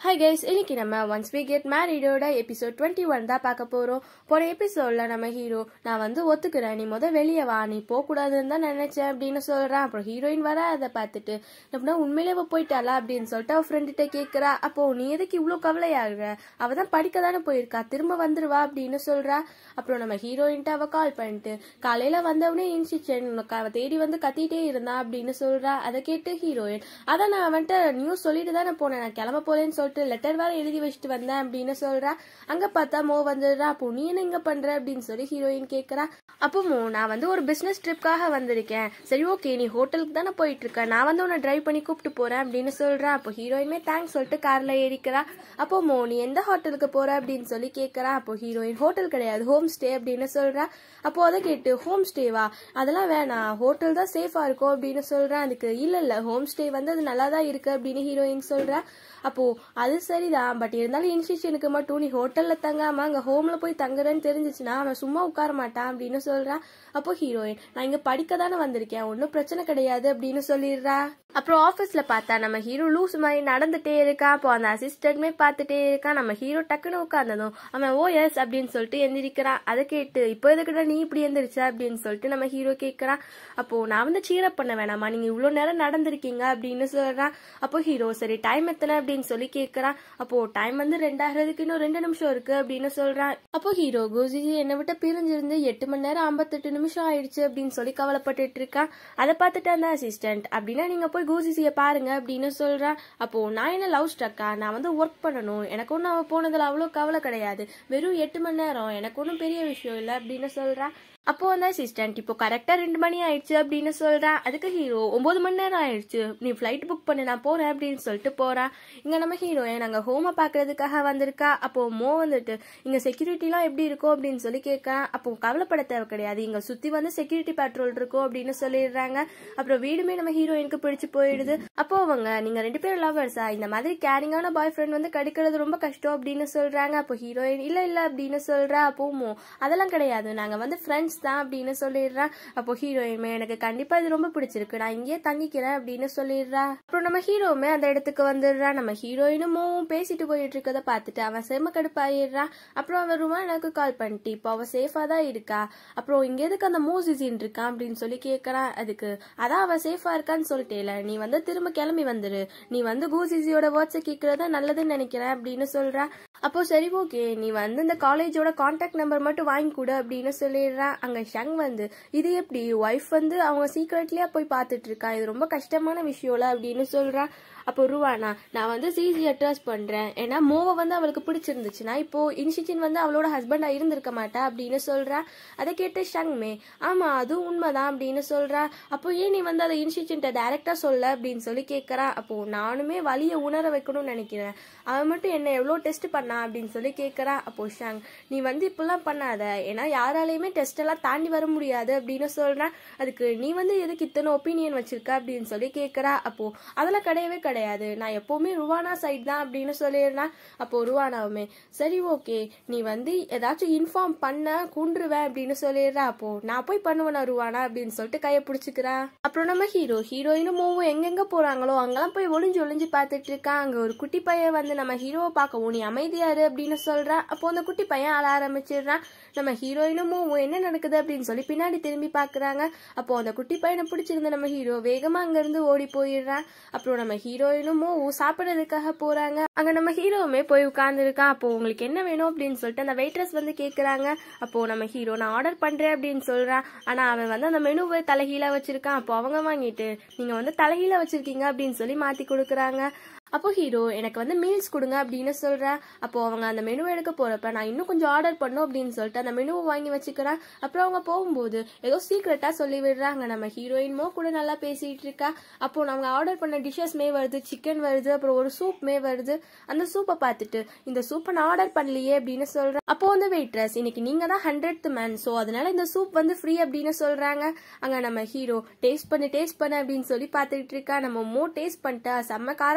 hi guys இன்னைக்கு நம்ம once we get மேரிடோட எபிசோட் டுவெண்ட்டி ஒன் தான் பார்க்க போகிறோம் போன எபிசோடில் நம்ம ஹீரோ நான் வந்து ஒத்துக்கிறேன் நீ முத வெளியே வா நீ போகக்கூடாதுன்னு தான் நினச்சேன் அப்படின்னு சொல்கிறான் அப்புறம் ஹீரோயின் வர அதை பார்த்துட்டு அப்படின்னா உண்மையிலே அவள் போயிட்டாளா அப்படின்னு சொல்லிட்டு அவள் ஃப்ரெண்டுகிட்ட கேட்குறா அப்போ நீ எதுக்கு இவ்வளோ கவலையாகிற அவள் தான் படிக்க தானே போயிருக்கா திரும்ப வந்துருவா அப்படின்னு சொல்கிறா அப்புறம் நம்ம ஹீரோயின்ட்டு அவள் கால் பண்ணிட்டு காலையில் வந்தவனே இன்சிச்சன் உனக்கு அவள் தேடி வந்து கத்திட்டே இருந்தா அப்படின்னு சொல்கிறா அதை கேட்டு ஹீரோயின் அதான் நான் அவன்கிட்ட நியூஸ் சொல்லிட்டு தானே போனேன் நான் கிளம்ப போறேன்னு சொல்லிட்டு லெட்டர் வேற எழுதி வச்சுட்டு வந்தேன் அப்படின்னு சொல்றா அங்க பார்த்தா மோ வந்துடுறா அப்போ நீ என்ன இங்க பண்ற அப்படின்னு சொல்லி ஹீரோயின் கேக்குறா அப்போ மோ நான் வந்து ஒரு பிசினஸ் ட்ரிப்காக வந்திருக்கேன் சரி ஓகே நீ ஹோட்டலுக்கு தானே போயிட்டு இருக்க நான் வந்து உன்னை டிரைவ் பண்ணி கூப்பிட்டு போறேன் அப்படின்னு சொல்றா அப்போ ஹீரோயினுமே தேங்க்ஸ் சொல்லிட்டு கார்ல ஏறிக்கிறா அப்போ மோ நீ எந்த ஹோட்டலுக்கு போற அப்படின்னு சொல்லி கேக்குறா அப்போ ஹீரோயின் ஹோட்டல் கிடையாது ஹோம் ஸ்டே அப்படின்னு சொல்றா அப்போ அதை கேட்டு ஹோம் ஸ்டேவா அதெல்லாம் வேணாம் ஹோட்டல் தான் சேஃபா இருக்கும் அப்படின்னு சொல்றேன் அதுக்கு இல்ல இல்ல ஹோம் ஸ்டே வந்து அது நல்லா தான் இருக்கு அப்படின்னு ஹீரோயின் சொல்றா அப்போ அது சரிதான் பட் இருந்தாலும் இன்ஸ்டியூஷனுக்கு மட்டும் நீ ஹோட்டல்ல தங்காம அங்க ஹோம்ல போய் தங்குறேன்னு தெரிஞ்சிச்சுன்னா அவன் சும்மா உட்கார மாட்டான் அப்படின்னு சொல்றான் அப்போ ஹீரோயின் நான் இங்க படிக்க தானே வந்திருக்கேன் ஒன்றும் பிரச்சனை கிடையாது அப்படின்னு சொல்லிடுறா அப்புறம் ஆஃபீஸ்ல பார்த்தா நம்ம ஹீரோ லூஸ் மாதிரி நடந்துட்டே இருக்கான் அப்போ அந்த அசிஸ்டன்ட்மே பார்த்துட்டே இருக்கான் நம்ம ஹீரோ டக்குன்னு உட்கார்ந்ததும் அவன் ஓ எஸ் அப்படின்னு சொல்லிட்டு எந்திரிக்கிறான் அதை கேட்டு இப்போ எதுக்கிட்ட நீ இப்படி எந்திரிச்சா அப்படின்னு சொல்லிட்டு நம்ம ஹீரோ கேட்கறான் அப்போ நான் வந்து சீரப் பண்ண வேணாமா நீங்க இவ்வளோ நேரம் நடந்திருக்கீங்க அப்படின்னு சொல்றான் அப்போ ஹீரோ சரி டைம் எத்தனை அப்படின்னு சொல்லி கேட்கறான் அப்போ டைம் வந்து ரெண்டாகிறதுக்கு இன்னும் ரெண்டு நிமிஷம் இருக்கு அப்படின்னு சொல்றான் அப்போ ஹீரோ குருஜி என்னை விட்டு பிரிஞ்சிருந்து எட்டு மணி நேரம் ஐம்பத்தெட்டு நிமிஷம் ஆயிடுச்சு அப்படின்னு சொல்லி கவலைப்பட்டுட்டு இருக்கான் அதை பார்த்துட்டு அந்த அசிஸ்டன்ட் அப்படின்னா நீங்க போய் கூசிசிய பாருங்க அப்படின்னு சொல்றான் அப்போ நான் என்ன லவ் ஸ்ட்ரக்கா நான் வந்து ஒர்க் பண்ணணும் எனக்கு ஒன்றும் அவ போனதுல அவ்வளோ கவலை கிடையாது வெறும் எட்டு மணி நேரம் எனக்கு ஒன்றும் பெரிய விஷயம் இல்லை அப்படின்னு சொல்றான் அப்போ அந்த அசிஸ்டன்ட் இப்போ கரெக்டா ரெண்டு மணி ஆயிடுச்சு அப்படின்னு சொல்றான் அதுக்கு ஹீரோ ஒன்பது மணி நேரம் ஆயிடுச்சு நீ ஃபிளைட் புக் பண்ணு நான் போறேன் அப்படின்னு சொல்லிட்டு போறான் இங்க நம்ம ஹீரோயின் அங்க ஹோம பாக்குறதுக்காக வந்திருக்கா அப்போ மோ வந்துட்டு இங்க செக்யூரிட்டிலாம் எப்படி இருக்கும் அப்படின்னு சொல்லி கேட்கறான் அப்போ கவலைப்பட தேவை கிடையாது இங்க சுத்தி வந்து செக்யூரிட்டி பேட்ரோல் இருக்கும் அப்படின்னு சொல்லிடுறாங்க அப்புறம் வீடுமே நம்ம ஹீரோயினுக்கு பிடிச்சு போயிடுது அப்போ அவங்க நீங்க ரெண்டு பேரும் லவர்ஸா இந்த மாதிரி கேரிங்கான பாய் ஃப்ரெண்ட் வந்து கிடைக்கிறது ரொம்ப கஷ்டம் அப்படின்னு சொல்றாங்க அப்போ ஹீரோயின் இல்ல இல்ல அப்படின்னு சொல்றா அப்போ மோ அதெல்லாம் கிடையாது நாங்க வந்து ஃப்ரெண்ட்ஸ் ஃப்ரெண்ட்ஸ் தான் அப்படின்னு சொல்லிடுறா அப்போ ஹீரோயின்மே எனக்கு கண்டிப்பா இது ரொம்ப பிடிச்சிருக்கு நான் இங்கேயே தங்கிக்கிறேன் அப்படின்னு சொல்லிடுறா அப்புறம் நம்ம ஹீரோவுமே அந்த இடத்துக்கு வந்துடுறா நம்ம ஹீரோயினும் பேசிட்டு போயிட்டு இருக்கத பார்த்துட்டு அவன் செம கடுப்பாயிடுறான் அப்புறம் அவன் ரூமா எனக்கு கால் பண்ணிட்டு இப்போ அவ சேஃபா தான் இருக்கா அப்புறம் இங்க எதுக்கு அந்த மூசிசின் இருக்கான் அப்படின்னு சொல்லி கேட்கறான் அதுக்கு அதான் அவ சேஃபா இருக்கான்னு சொல்லிட்டேல நீ வந்து திரும்ப கிளம்பி வந்துரு நீ வந்து கூசிசியோட வேர்ட்ஸை கேட்கறதா நல்லதுன்னு நினைக்கிறேன் அப்படின்னு சொல்றா அப்போ சரி ஓகே நீ வந்து இந்த காலேஜோட கான்டாக்ட் நம்பர் மட்டும் வாங்கி கொடு அப்படின்னு சொல்லிடுறான் அங்க ஷங் வந்து இது எப்படி ஒய்ஃப் வந்து அவங்க சீக்ரெட்லயே போய் பார்த்துட்டு இருக்கா இது ரொம்ப கஷ்டமான விஷயம்ல அப்படின்னு சொல்றா அப்போ ருவானா நான் வந்து சிசியை ட்ரஸ்ட் பண்றேன் ஏன்னா மோவை வந்து அவளுக்கு பிடிச்சிருந்துச்சுன்னா இப்போ இன்ஷிச்சின் வந்து அவளோட ஹஸ்பண்டா இருந்திருக்க மாட்டா அப்படின்னு சொல்றா அதை கேட்டு ஷங்மே ஆமா அதுவும் உண்மைதான் அப்படின்னு சொல்றா அப்போ ஏன் நீ வந்து அதை இன்ஷிச்சின்ட்ட டைரக்டா சொல்ல அப்படின்னு சொல்லி கேட்கறா அப்போ நானுமே வழியை உணர வைக்கணும்னு நினைக்கிறேன் அவன் மட்டும் என்ன எவ்வளோ டெஸ்ட் பண்ணா அப்படின்னு சொல்லி கேட்கறா அப்போ ஷங் நீ வந்து இப்பெல்லாம் பண்ணாத ஏன்னா யாராலையுமே டெஸ்ட் எல்லாம் தாண்டி வர முடியாது அப்படின்னு சொல்றான் அதுக்கு நீ வந்து எதுக்கு இத்தனை ஒப்பீனியன் வச்சிருக்க அப்படின்னு சொல்லி கேட்கறா அப்போ அதெல்லாம் கிடையவே கிடையாது நான் எப்பவுமே ருவானா சைட் தான் அப்படின்னு சொல்லிடுறேன் அப்போ ருவானாவுமே சரி ஓகே நீ வந்து ஏதாச்சும் இன்ஃபார்ம் பண்ண குண்டுருவேன் அப்படின்னு சொல்லிடுறா அப்போ நான் போய் பண்ணுவேனா ருவானா அப்படின்னு சொல்லிட்டு கையை பிடிச்சிக்கிறா அப்புறம் நம்ம ஹீரோ ஹீரோயினும் மூவும் எங்கெங்க போறாங்களோ அங்கெல்லாம் போய் ஒளிஞ்சு ஒளிஞ்சு பார்த்துட்டு இருக்கா அங்க ஒரு குட்டி பையன் வந்து நம்ம ஹீரோவை பார்க்கவும் நீ அமைதியாரு அப்படின்னு சொல்றா அப்போ அந்த குட்டி பையன் அழ ஆரம்பிச்சிடுறான் நம்ம ஹீரோயினும் மூவும் என்ன நடக்குது அப்படின்னு சொல்லி பின்னாடி திரும்பி பாக்குறாங்க அப்போ அந்த குட்டி பையனை பிடிச்சிருந்த நம்ம ஹீரோ வேகமா அங்க இருந்து ஓடி போயிடுறான் அப்புறம் நம்ம ஹீரோயினும் சாப்பிடறதுக்காக போறாங்க அங்க நம்ம ஹீரோவுமே போய் உட்கார்ந்துருக்கான் அப்போ உங்களுக்கு என்ன வேணும் அப்படின்னு சொல்லிட்டு அந்த வெயிட்ரஸ் வந்து கேக்குறாங்க அப்போ நம்ம ஹீரோ நான் ஆர்டர் பண்றேன் அப்படின்னு சொல்றான் ஆனா அவன் வந்து அந்த மெனுவை தலைகீழா வச்சிருக்கான் அப்போ அவங்க வாங்கிட்டு நீங்க வந்து தலைகீழா வச்சிருக்கீங்க அப்படின்னு சொல்லி மாத்தி கொடுக்குறாங்க அப்போ ஹீரோ எனக்கு வந்து மீல்ஸ் கொடுங்க அப்படின்னு சொல்றேன் அப்போ அவங்க அந்த மெனு எடுக்க போறப்ப நான் இன்னும் கொஞ்சம் ஆர்டர் பண்ணும் அப்படின்னு சொல்லிட்டு அந்த மெனுவை வாங்கி வச்சுக்கிறேன் அப்புறம் அவங்க போகும்போது ஏதோ சீக்ரெட்டா சொல்லி விடுறாங்க நம்ம ஹீரோயின்மோ கூட நல்லா பேசிட்டு இருக்கா அப்போ அவங்க ஆர்டர் பண்ண டிஷ்ஷஸ்மே வருது சிக்கன் வருது அப்புறம் ஒரு சூப்மே வருது அந்த சூப்பை பார்த்துட்டு இந்த சூப்பை நான் ஆர்டர் பண்ணலையே அப்படின்னு சொல்றேன் அப்போ வந்து வெயிட்ரஸ் இன்னைக்கு நீங்க தான் ஹண்ட்ரட் மேன் ஸோ அதனால இந்த சூப் வந்து ஃப்ரீ அப்படின்னு சொல்றாங்க அங்க நம்ம ஹீரோ டேஸ்ட் பண்ணு டேஸ்ட் பண்ணு அப்படின்னு சொல்லி பார்த்துட்டு இருக்கா நம்ம மோ டேஸ்ட் பண்ணிட்டா செம்ம காரமா இருக்கு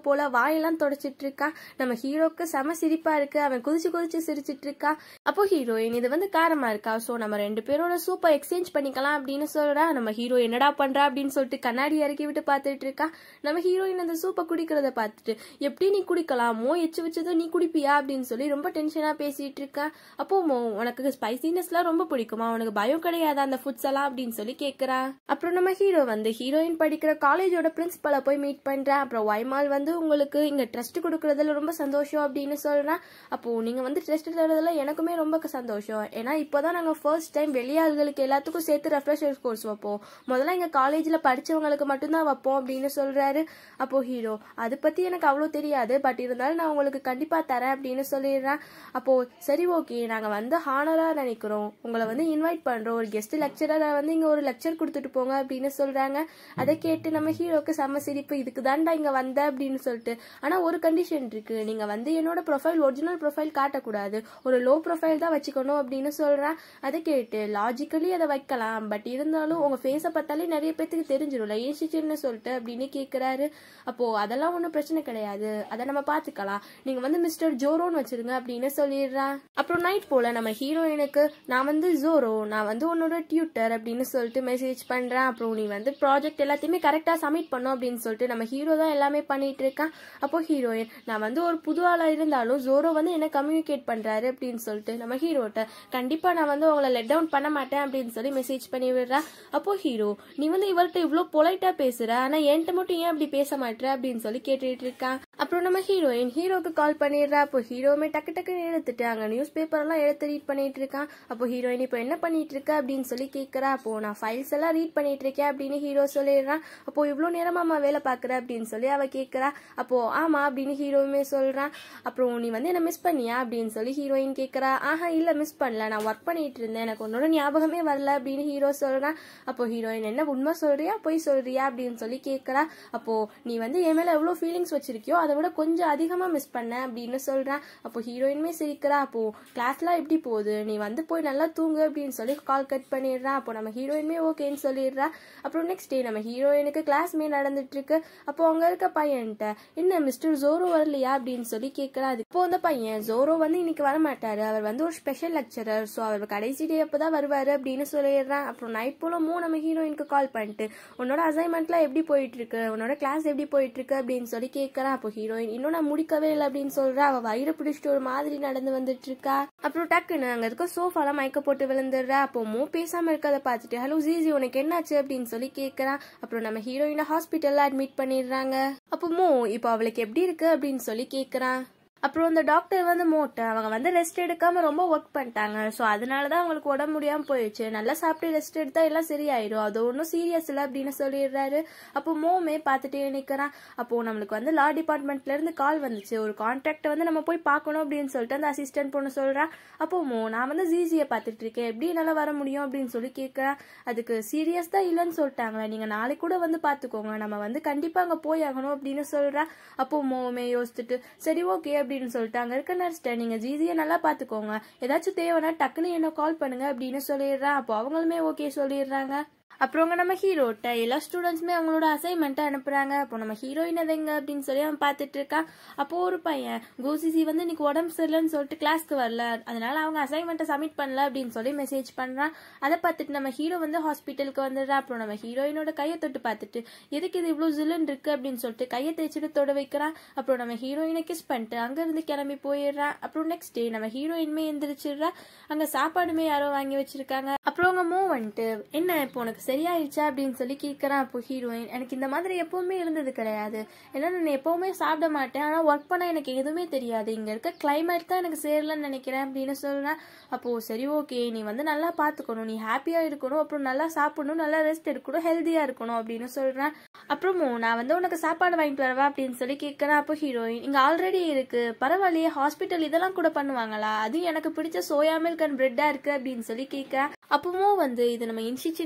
போல வாயெல்லாம் தொடச்சிட்டு இருக்கா நம்ம ஹீரோக்கு செம சிரிப்பா இருக்கு அவன் குதிச்சு குதிச்சு சிரிச்சிட்டு இருக்கா அப்போ ஹீரோயின் இது வந்து காரமா இருக்கா சோ நம்ம ரெண்டு பேரோட சூப்பர் எக்ஸ்சேஞ்ச் பண்ணிக்கலாம் அப்படின்னு சொல்றா நம்ம ஹீரோ என்னடா பண்றா அப்படின்னு சொல்லிட்டு கண்ணாடி இறக்கி விட்டு பார்த்துட்டு இருக்கா நம்ம ஹீரோயின் அந்த சூப்பை குடிக்கிறத பார்த்துட்டு எப்படி நீ குடிக்கலாம் மோ எச்சு வச்சதும் நீ குடிப்பியா அப்படின்னு சொல்லி ரொம்ப டென்ஷனா பேசிட்டு இருக்கா அப்போ மோ உனக்கு ஸ்பைசினஸ்லாம் ரொம்ப பிடிக்குமா உனக்கு பயம் கிடையாது அந்த ஃபுட்ஸ் எல்லாம் அப்படின்னு சொல்லி கேக்குறா அப்புறம் நம்ம ஹீரோ வந்து ஹீரோயின் படிக்கிற காலேஜோட பிரின்சிபலை போய் மீட் பண்றேன் அப்புறம் வைமால் வந்து உங்களுக்கு இங்க ட்ரஸ்ட் கொடுக்கறதுல ரொம்ப சந்தோஷம் அப்படின்னு சொல்றேன் அப்போ நீங்க வந்து ட்ரஸ்ட் தரதுல எனக்குமே ரொம்ப சந்தோஷம் ஏன்னா இப்போதான் நாங்க ஃபர்ஸ்ட் டைம் வெளியாள்களுக்கு எல்லாத்துக்கும் சேர்த்து ரெஃப்ரெஷர் கோர்ஸ் வைப்போம் முதல்ல எங்க காலேஜ்ல படிச்சவங்களுக்கு மட்டும்தான் வைப்போம் அப்படின்னு சொல்றாரு அப்போ ஹீரோ அதை பத்தி எனக்கு அவ்வளோ தெரியாது பட் இருந்தாலும் நான் உங்களுக்கு கண்டிப்பா தரேன் அப்படின்னு சொல்லிடுறேன் அப்போ சரி ஓகே நாங்க வந்து ஹானரா நினைக்கிறோம் உங்களை வந்து இன்வைட் பண்றோம் ஒரு கெஸ்ட் லெக்சரரை வந்து இங்க ஒரு லெக்சர் கொடுத்துட்டு போங்க அப்படின்னு சொல்றாங்க அதை கேட்டு நம்ம ஹீரோக்கு செம்ம சிரிப்பு இதுக்கு தான்டா இங்க வந்த அப்படின்னு சொல்லிட்டு ஆனா ஒரு கண்டிஷன் இருக்கு நீங்க வந்து என்னோட ப்ரொஃபைல் ஒரிஜினல் ப்ரொஃபைல் காட்டக்கூடாது ஒரு லோ ப்ரொஃபைல் தான் வச்சுக்கணும் அப்படின்னு சொல்றேன் அதை கேட்டு லாஜிக்கலி அதை வைக்கலாம் பட் இருந்தாலும் உங்க ஃபேஸை பார்த்தாலே நிறைய பேத்துக்கு தெரிஞ்சிடும்ல ஏசிச்சுன்னு சொல்லிட்டு அப்படின்னு கேக்குறாரு அப்போ அதெல்லாம் ஒன்றும் பிரச்சனை கிடையாது அதை நம்ம பார்த்துக்கலாம் நீங்க வந்து மிஸ்டர் ஜோரோன்னு வச்சிருங்க அப்படின்னு சொல்லிடுறான் அப்புறம் நைட் போல நம்ம ஹீரோயினுக்கு நான் வந்து ஜோரோ நான் வந்து உன்னோட டியூட்டர் அப்படின்னு சொல்லிட்டு மெசேஜ் பண்றேன் அப்புறம் நீ வந்து ப்ராஜெக்ட் எல்லாத்தையுமே கரெக்டா சப்மிட் பண்ணும் அப்படின்னு சொல்லிட்டு நம்ம ஹீரோ தான் எல்லாமே பண்ணிட்டு இருக்கான் அப்போ ஹீரோயின் நான் வந்து ஒரு புது ஆளா இருந்தாலும் ஜோரோ வந்து என்ன கம்யூனிகேட் பண்றாரு அப்படின்னு சொல்லிட்டு நம்ம ஹீரோட்ட கண்டிப்பா நான் வந்து உங்களை லெட் டவுன் பண்ண மாட்டேன் அப்படின்னு சொல்லி மெசேஜ் பண்ணி விடுறேன் அப்போ ஹீரோ நீ வந்து இவர்கிட்ட இவ்வளோ பொலைட்டா பேசுற ஆனா என்கிட்ட மட்டும் ஏன் அப்படி பேச மாட்டேற அப்படின்னு சொல்லி கேட்டுட்டு இருக்கான் அப்புறம் நம்ம ஹீரோயின் ஹீரோக்கு கால் பண்ணிடுறா அப்போ ஹீரோவுமே டக்கு டக்குன்னு எடுத்துட்டு அங்க நியூஸ் பேப்பர் எல்லாம் எடுத்து ரீட் பண்ணிட்டு இருக்கான் அப்போ ஹீரோயின் இப்போ என்ன பண்ணிட்டு இருக்க அப்படின்னு சொல்லி கேட்கறா அப்போ நான் ஃபைல்ஸ் எல்லாம் ரீட் பண்ணிட்டு இருக்கேன் அப்படின்னு ஹீரோ சொல்லிடுறான் அப்போ இவ்வளோ நேரமாமா வேலை பார்க்குற அப்படின்னு சொல்லி அவ கேட்கறா அப்போ ஆமா அப்படின்னு ஹீரோவுமே சொல்றான் அப்புறம் நீ வந்து என்ன மிஸ் பண்ணியா அப்படின்னு சொல்லி ஹீரோயின் கேட்கறா ஆஹா இல்ல மிஸ் பண்ணல நான் ஒர்க் பண்ணிட்டு இருந்தேன் எனக்கு உன்னோட ஞாபகமே வரல அப்படின்னு ஹீரோ சொல்றான் அப்போ ஹீரோயின் என்ன உண்மை சொல்றியா பொய் சொல்றியா அப்படின்னு சொல்லி கேட்கறா அப்போ நீ வந்து என் மேல எவ்வளவு ஃபீலிங்ஸ் வச்சிருக்கியோ அதை விட கொஞ்சம் அதிகமா மிஸ் பண்ண அப்படின்னு சொல்றான் அப்போ ஹீரோயினுமே சிரிக்கிறா அப்போ கிளாஸ்லாம் எப்படி போகுது நீ வந்து போய் நல்லா தூங்கு அப்படின்னு சொல்லி கால் கட் பண்ணிடுறா அப்போ நம்ம ஹீரோயினுமே ஓகேன்னு சொல்லிடுறா அப்புறம் நெக்ஸ்ட் டே நம்ம ஹீரோயினுக்கு கிளாஸ்மே நடந்துட்டு இருக்கு அப்போ அங்க இருக்க பையன்ட்ட என்ன மிஸ்டர் ஜோரோ வரலையா அப்படின்னு சொல்லி கேட்கறா அது இப்போ அந்த பையன் ஜோரோ வந்து இன்னைக்கு வர மாட்டாரு அவர் வந்து ஒரு ஸ்பெஷல் லெக்சரர் ஸோ அவர் கடைசி டே அப்பதான் வருவாரு அப்படின்னு சொல்லிடுறான் அப்புறம் நைட் போல மூ நம்ம ஹீரோயினுக்கு கால் பண்ணிட்டு உன்னோட அசைன்மெண்ட்லாம் எப்படி போயிட்டு இருக்கு உன்னோட கிளாஸ் எப்படி போயிட்டு இருக்கு அப்படின்னு சொல்லி கேட்கறான் அப்போ ஹீரோயின் இன்னும் நான் முடிக்கவே இல்லை அப்படின்னு சொல்றா அவ வயிறு பிடிச்சிட்டு ஒரு மாதிரி நடந்து வந்துட்டு இருக்கா அப்புறம் டக்குன்னு அங்க இருக்க சோஃபால மயக்க போட்டு விழுந்துடுறா அப்போ மூ பேசாம இருக்கதை பார்த்துட்டு ஹலோ ஜிஜி உனக்கு என்னாச்சு அப்படின்னு சொல்லி கேட்கறான் அப்புறம் நம்ம ஹீரோயினை ஹாஸ்பிட்டல்ல அட்மிட் பண்ணிடுறாங்க அப்போ மூ இப்போ அவளுக்கு எப்படி இருக்கு அப்படின்னு சொல்லி கேட்கறான் அப்புறம் அந்த டாக்டர் வந்து மோட்டை அவங்க வந்து ரெஸ்ட் எடுக்காம ரொம்ப ஒர்க் பண்ணிட்டாங்க ஸோ அதனால தான் அவங்களுக்கு உடம்பு முடியாம போயிடுச்சு நல்லா சாப்பிட்டு ரெஸ்ட் எடுத்தா எல்லாம் சரியாயிரும் அது ஒன்றும் சீரியஸ் இல்லை அப்படின்னு சொல்லிடுறாரு அப்போ மோமே பார்த்துட்டே நிற்கிறான் அப்போ நம்மளுக்கு வந்து லா டிபார்ட்மெண்ட்ல இருந்து கால் வந்துச்சு ஒரு கான்ட்ராக்டை வந்து நம்ம போய் பார்க்கணும் அப்படின்னு சொல்லிட்டு அந்த அசிஸ்டன்ட் பொண்ணு சொல்றா அப்போ மோ நான் வந்து ஜிஜியை பார்த்துட்டு இருக்கேன் எப்படி என்னால் வர முடியும் அப்படின்னு சொல்லி கேட்குறேன் அதுக்கு சீரியஸ் தான் இல்லைன்னு சொல்லிட்டாங்க நீங்கள் நாளைக்கு கூட வந்து பார்த்துக்கோங்க நம்ம வந்து கண்டிப்பாக அங்கே போய் ஆகணும் அப்படின்னு சொல்கிறா அப்போ மோமே யோசிச்சுட்டு சரி ஓகே அப்படின்னு சொல்லிட்டு அங்கே இருக்க நர்ஸ்ட்ட நீங்கள் ஜிஜியை நல்லா பார்த்துக்கோங்க ஏதாச்சும் தேவைன்னா டக்குன்னு என்ன கால் பண்ணுங்க அப்படின்னு சொல்லிடுறேன் அப்போ அவங்களுமே ஓகே சொல்லிடுறாங்க அப்புறம் நம்ம ஹீரோட்ட எல்லா ஸ்டூடெண்ட்ஸுமே அவங்களோட அசைன்மெண்ட்டை அனுப்புறாங்க அப்போ நம்ம ஹீரோயின் எதைங்க அப்படின்னு சொல்லி அவன் பார்த்துட்டு இருக்கான் அப்போ ஒரு பையன் கோசிசி வந்து இன்னைக்கு உடம்பு சரியில்லைன்னு சொல்லிட்டு கிளாஸ்க்கு வரல அதனால அவங்க அசைன்மெண்ட்டை சப்மிட் பண்ணல அப்படின்னு சொல்லி மெசேஜ் பண்றான் அதை பார்த்துட்டு நம்ம ஹீரோ வந்து ஹாஸ்பிட்டலுக்கு வந்துடுறான் அப்புறம் நம்ம ஹீரோயினோட கையை தொட்டு பார்த்துட்டு எதுக்கு இது இவ்வளோ ஜில்லுன்னு இருக்கு அப்படின்னு சொல்லிட்டு கையை தேய்ச்சிட்டு தொட வைக்கிறான் அப்புறம் நம்ம ஹீரோயினை கிஸ் பண்ணிட்டு அங்கிருந்து கிளம்பி போயிடுறான் அப்புறம் நெக்ஸ்ட் டே நம்ம ஹீரோயின்மே எந்திரிச்சிடுறா அங்க சாப்பாடுமே யாரோ வாங்கி வச்சிருக்காங்க அப்புறம் அவங்க மூவ் வந்துட்டு என்ன இப்போ உனக்கு சரியாயிடுச்சா அப்படின்னு சொல்லி கேட்குறான் அப்போ ஹீரோயின் எனக்கு இந்த மாதிரி எப்பவுமே இருந்தது கிடையாது ஏன்னா நான் எப்பவுமே சாப்பிட மாட்டேன் ஆனால் ஒர்க் பண்ண எனக்கு எதுவுமே தெரியாது இங்கே இருக்க கிளைமேட் தான் எனக்கு சேரலன்னு நினைக்கிறேன் அப்படின்னு சொல்கிறேன் அப்போது சரி ஓகே நீ வந்து நல்லா பார்த்துக்கணும் நீ ஹாப்பியாக இருக்கணும் அப்புறம் நல்லா சாப்பிடணும் நல்லா ரெஸ்ட் எடுக்கணும் ஹெல்த்தியாக இருக்கணும் அப்படின்னு சொல்கிறேன் அப்புறமும் நான் வந்து உனக்கு சாப்பாடு வாங்கிட்டு வரவா அப்படின்னு சொல்லி கேட்குறேன் அப்போ ஹீரோயின் இங்கே ஆல்ரெடி இருக்கு பரவாயில்லையே ஹாஸ்பிட்டல் இதெல்லாம் கூட பண்ணுவாங்களா அதுவும் எனக்கு பிடிச்ச சோயா மில்க் அண்ட் பிரெட்டா இருக்கு அப்படின்னு சொல்லி கேட்குறேன் அப்பவும் வந்து இது நம்ம இன்சிச்சின் அதாவது நம்ம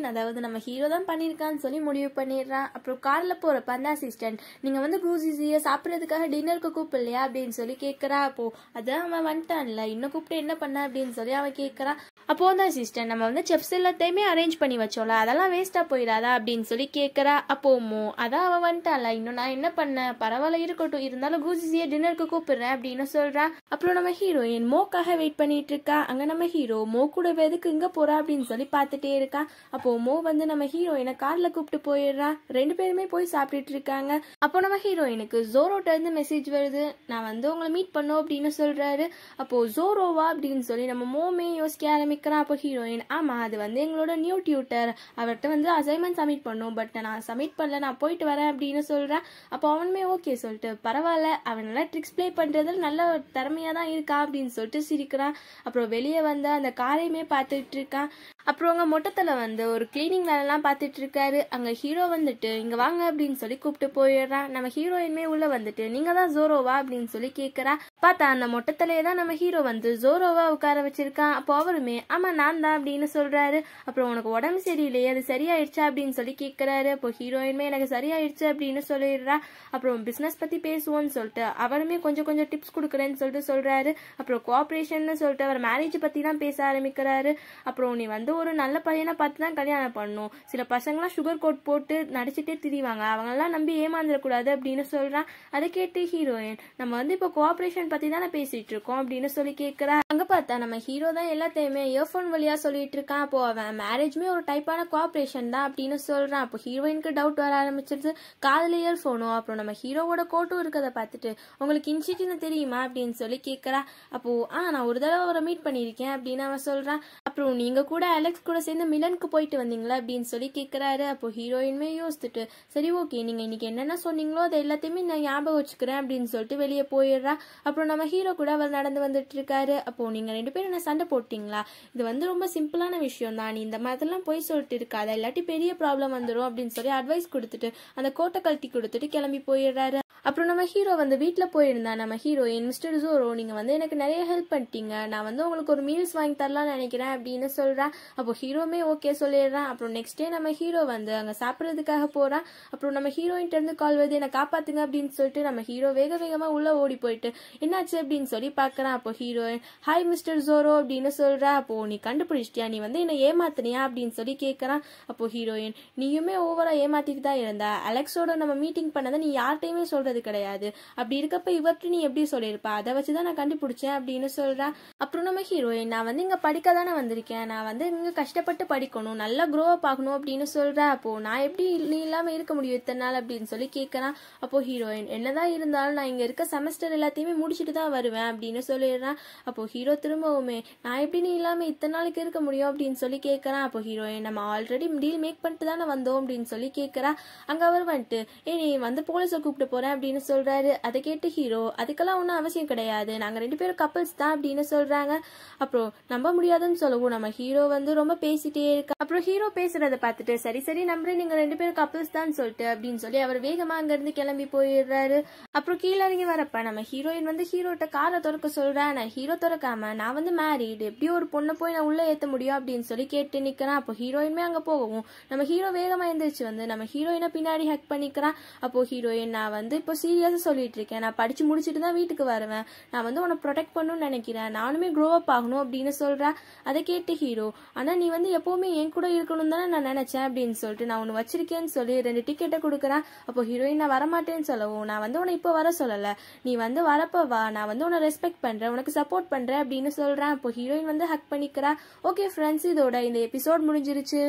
நம்ம ஹீரோ தான் பண்ணியிருக்கான்னு சொல்லி முடிவு பண்ணிடுறான் அப்புறம் காரில் போகிறப்ப அந்த அசிஸ்டன்ட் நீங்கள் வந்து குரூசிசியை சாப்பிட்றதுக்காக டின்னருக்கு கூப்பிடலையா அப்படின்னு சொல்லி கேட்குறா அப்போ அதான் அவன் வந்துட்டான்ல இன்னும் கூப்பிட்டு என்ன பண்ண அப்படின்னு சொல்லி அவன் கேட்குறான் அப்போ அந்த அசிஸ்டன்ட் நம்ம வந்து செப்ஸ் எல்லாத்தையுமே அரேஞ்ச் பண்ணி வச்சோம்ல அதெல்லாம் வேஸ்ட்டாக போயிடாதா அப்படின்னு சொல்லி கேட்குறா அப்போ மோ அதான் அவன் வந்துட்டான்ல இன்னும் நான் என்ன பண்ணேன் பரவாயில்ல இருக்கட்டும் இருந்தாலும் குரூசிசியை டின்னருக்கு கூப்பிடுறேன் அப்படின்னு சொல்றா அப்புறம் நம்ம ஹீரோயின் மோக்காக வெயிட் பண்ணிட்டு இருக்கா அங்க நம்ம ஹீரோ மோ கூட எதுக்கு இங்க போறா அப்படின்னு சொல்லி பார்த்துட்டே இருக்கா அப்போ மோ வந்து நம்ம ஹீரோயினை கார்ல கூப்பிட்டு போயிடுறா ரெண்டு பேருமே போய் சாப்பிட்டுட்டு இருக்காங்க அப்போ நம்ம ஹீரோயினுக்கு ஜோரோட்ட இருந்து மெசேஜ் வருது நான் வந்து உங்களை மீட் பண்ணோம் அப்படின்னு சொல்றாரு அப்போ ஜோரோவா அப்படின்னு சொல்லி நம்ம மோமே யோசிக்க ஆரம்பிக்கிறான் அப்போ ஹீரோயின் ஆமா அது வந்து எங்களோட நியூ டியூட்டர் அவர்கிட்ட வந்து அசைன்மெண்ட் சப்மிட் பண்ணும் பட் நான் சப்மிட் பண்ணல நான் போயிட்டு வரேன் அப்படின்னு சொல்றேன் அப்போ அவனுமே ஓகே சொல்லிட்டு பரவாயில்ல அவன் நல்லா ட்ரிக்ஸ் ப்ளே பண்றதுல நல்ல திறமையா தான் இருக்கா அப்படின்னு சொல்லிட்டு சிரிக்கிறான் அப்புறம் வெளியே வந்து அந்த காரையுமே பார்த்துட்டு இருக்கான் அப்புறம் அங்க மொட்டத்துல வந்து ஒரு கிளீனிங் வேலைலாம் பார்த்துட்டு இருக்காரு அங்க ஹீரோ வந்துட்டு இங்க வாங்க அப்படின்னு சொல்லி கூப்பிட்டு போயிடுறான் நம்ம ஹீரோயின்மே உள்ள வந்துட்டு நீங்க தான் ஜோரோவா அப்படின்னு சொல்லி கேக்குறா பார்த்தா அந்த மொட்டத்திலேயே தான் நம்ம ஹீரோ வந்து ஜோரோவா உட்கார வச்சிருக்கான் அப்போ அவருமே ஆமா நான் தான் அப்படின்னு சொல்றாரு அப்புறம் உனக்கு உடம்பு சரியில்லையே அது சரியாயிடுச்சா அப்படின்னு சொல்லி கேட்கறாரு அப்போ ஹீரோயின்மே எனக்கு சரியாயிடுச்சு அப்படின்னு சொல்லிடுறா அப்புறம் பிசினஸ் பத்தி பேசுவோம்னு சொல்லிட்டு அவருமே கொஞ்சம் கொஞ்சம் டிப்ஸ் கொடுக்குறேன்னு சொல்லிட்டு சொல்றாரு அப்புறம் கோஆப்ரேஷன் சொல்லிட்டு அவர் மேரேஜ் பத்தி தான் பேச ஆரம்பிக்கிறாரு அப்புறம் நீ வந்து ஒரு நல்ல பையனை பார்த்து தான் கல்யாணம் பண்ணணும் சில பசங்களாம் சுகர் கோட் போட்டு நடிச்சுட்டே திரிவாங்க அவங்கெல்லாம் நம்பி ஏமாந்துடக்கூடாது அப்படின்னு சொல்றான் அதை கேட்டு ஹீரோயின் நம்ம வந்து இப்போ கோஆப்ரேஷன் பத்தி தானே பேசிட்டு இருக்கோம் அப்படின்னு சொல்லி கேட்கிறா அங்க பார்த்தா நம்ம ஹீரோ தான் எல்லாத்தையுமே இயர்ஃபோன் வழியா சொல்லிட்டு இருக்கான் அப்போ அவன் மேரேஜ்மே ஒரு டைப்பான கோஆப்ரேஷன் தான் அப்படின்னு சொல்றான் அப்போ ஹீரோயினுக்கு டவுட் வர ஆரம்பிச்சிருது காதல இயர்ஃபோனும் அப்புறம் நம்ம ஹீரோவோட கோட்டும் இருக்கதை பார்த்துட்டு உங்களுக்கு இன்ஷிட்டின்னு தெரியுமா அப்படின்னு சொல்லி கேட்கறா அப்போ ஆ நான் ஒரு தடவை அவரை மீட் பண்ணியிருக்கேன் அப்படின்னு அவன் சொல்றான் அப்புறம் நீங்க கூட அலெக்ஸ் கூட சேர்ந்து மிலனுக்கு போயிட்டு வந்தீங்களா அப்படின்னு சொல்லி கேட்கறாரு அப்போ ஹீரோயினுமே யோசிச்சுட்டு சரி ஓகே நீங்க இன்னைக்கு என்னென்ன சொன்னீங்களோ அதை எல்லாத்தையுமே நான் ஞாபகம் வச்சுக்கிறேன் அப்படின்னு சொல்லிட்டு வெளியே போயிடுறா அப்புறம் நம்ம ஹீரோ கூட அவர் நடந்து வந்துட்டு இருக்காரு அப்போ நீங்க ரெண்டு பேரும் என்ன சண்டை போட்டீங்களா இது வந்து ரொம்ப சிம்பிளான விஷயம் தான் நீ இந்த மாதிரிலாம் போய் சொல்லிட்டு இருக்காத இல்லாட்டி பெரிய ப்ராப்ளம் வந்துடும் அப்படின்னு சொல்லி அட்வைஸ் கொடுத்துட்டு அந்த கோட்டை கழட்டி கொடுத்துட்டு கிளம்பி போயிடுறாரு அப்புறம் நம்ம ஹீரோ வந்து வீட்டில் போயிருந்தா நம்ம ஹீரோயின் மிஸ்டர் ஜோரோ நீங்கள் வந்து எனக்கு நிறைய ஹெல்ப் பண்ணிட்டீங்க நான் வந்து உங்களுக்கு ஒரு மீல்ஸ் வாங்கி தரலாம்னு நினைக்கிறேன் அப்படின்னு சொல்கிறேன் அப்போ ஹீரோமே ஓகே சொல்லிடுறான் அப்புறம் நெக்ஸ்ட் டே நம்ம ஹீரோ வந்து அங்கே சாப்பிட்றதுக்காக போகிறான் அப்புறம் நம்ம ஹீரோயின்ட்ட இருந்து கால் வருது என்னை காப்பாத்துங்க அப்படின்னு சொல்லிட்டு நம்ம ஹீரோ வேக வேகமாக உள்ளே ஓடி போயிட்டு என்னாச்சு அப்படின்னு சொல்லி பார்க்குறான் அப்போ ஹீரோயின் ஹாய் மிஸ்டர் ஜோரோ அப்படின்னு சொல்கிறா அப்போ நீ கண்டுபிடிச்சிட்டியா நீ வந்து என்னை ஏமாத்தினியா அப்படின்னு சொல்லி கேட்குறான் அப்போ ஹீரோயின் நீயுமே ஓவரா ஏமாத்திட்டு தான் இருந்தா அலெக்ஸோட நம்ம மீட்டிங் பண்ணதை நீ யார்கிட்டயுமே சொல்றது கிடையாது அப்படி இருக்கப்ப இவர்கிட்ட நீ எப்படி சொல்லியிருப்பா அதை வச்சு தான் நான் கண்டுபிடிச்சேன் அப்படின்னு சொல்றா அப்புறம் நம்ம ஹீரோயின் நான் வந்து இங்க படிக்க தானே வந்திருக்கேன் நான் வந்து இங்க கஷ்டப்பட்டு படிக்கணும் நல்லா க்ரோ அப் ஆகணும் அப்படின்னு சொல்றா அப்போ நான் எப்படி நீ இல்லாம இருக்க முடியும் இத்தனை நாள் அப்படின்னு சொல்லி கேட்கறான் அப்போ ஹீரோயின் என்னதான் இருந்தாலும் நான் இங்க இருக்க செமஸ்டர் எல்லாத்தையுமே முடிச்சுட்டு தான் வருவேன் அப்படின்னு சொல்லிடுறான் அப்போ ஹீரோ திரும்பவுமே நான் எப்படி நீ இல்லாம இத்தனை நாளைக்கு இருக்க முடியும் அப்படின்னு சொல்லி கேட்கறான் அப்போ ஹீரோயின் நம்ம ஆல்ரெடி டீல் மேக் பண்ணிட்டு தானே வந்தோம் அப்படின்னு சொல்லி கேட்கறா அங்க அவர் வந்துட்டு ஏ நீ வந்து போலீஸை கூப்பிட்டு போறேன் அப்படின்னு சொல்றாரு அதை கேட்டு ஹீரோ அதுக்கெல்லாம் ஒன்றும் அவசியம் கிடையாது நாங்க ரெண்டு பேரும் கப்பல்ஸ் தான் அப்படின்னு சொல்றாங்க அப்புறம் நம்ப முடியாதுன்னு சொல்லவும் நம்ம ஹீரோ வந்து ரொம்ப பேசிட்டே இருக்கா அப்புறம் ஹீரோ பேசுறத பார்த்துட்டு சரி சரி நம்புறேன் நீங்க ரெண்டு பேரும் கப்பல்ஸ் தான் சொல்லிட்டு அப்படின்னு சொல்லி அவர் வேகமா அங்க இருந்து கிளம்பி போயிடுறாரு அப்புறம் கீழே இறங்கி வரப்ப நம்ம ஹீரோயின் வந்து ஹீரோட்ட காரை திறக்க சொல்றா நான் ஹீரோ திறக்காம நான் வந்து மேரிட் எப்படி ஒரு பொண்ணை போய் நான் உள்ள ஏத்த முடியும் அப்படின்னு சொல்லி கேட்டு நிக்கிறான் அப்போ ஹீரோயின்மே அங்க போகவும் நம்ம ஹீரோ வேகமா எந்திரிச்சு வந்து நம்ம ஹீரோயினை பின்னாடி ஹேக் பண்ணிக்கிறான் அப்போ ஹீரோயின் நான் வந்து இப்போ சீரியஸா சொல்லிட்டு இருக்கேன் நான் படிச்சு முடிச்சுட்டு தான் வீட்டுக்கு வருவேன் நான் வந்து உன்னை ப்ரொடெக்ட் பண்ணணும்னு நினைக்கிறேன் நானுமே க்ரோ அப் ஆகணும் அப்படின்னு சொல்றா அதை கேட்டு ஹீரோ ஆனா நீ வந்து எப்பவுமே என் கூட இருக்கணும் தானே நான் நினைச்சேன் அப்படின்னு சொல்லிட்டு நான் ஒன்று வச்சிருக்கேன்னு சொல்லி ரெண்டு டிக்கெட்டை கொடுக்குறேன் அப்போ ஹீரோயின் நான் வரமாட்டேன்னு சொல்லவும் நான் வந்து உன்னை இப்போ வர சொல்லல நீ வந்து வரப்ப வா நான் வந்து உன்னை ரெஸ்பெக்ட் பண்றேன் உனக்கு சப்போர்ட் பண்றேன் அப்படின்னு சொல்றேன் அப்போ ஹீரோயின் வந்து ஹக் பண்ணிக்கிறா ஓகே ஃப்ரெண்ட்ஸ் இதோட இந்த எபிசோட் முடிஞ்சிருச்சு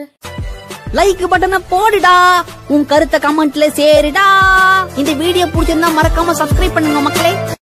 லைக் பட்டனை போடுடா உன் கருத்தை கமெண்ட்ல சேருடா இந்த வீடியோ பிடிச்சிருந்தா மறக்காம சப்ஸ்கிரைப் பண்ணுங்க மக்களே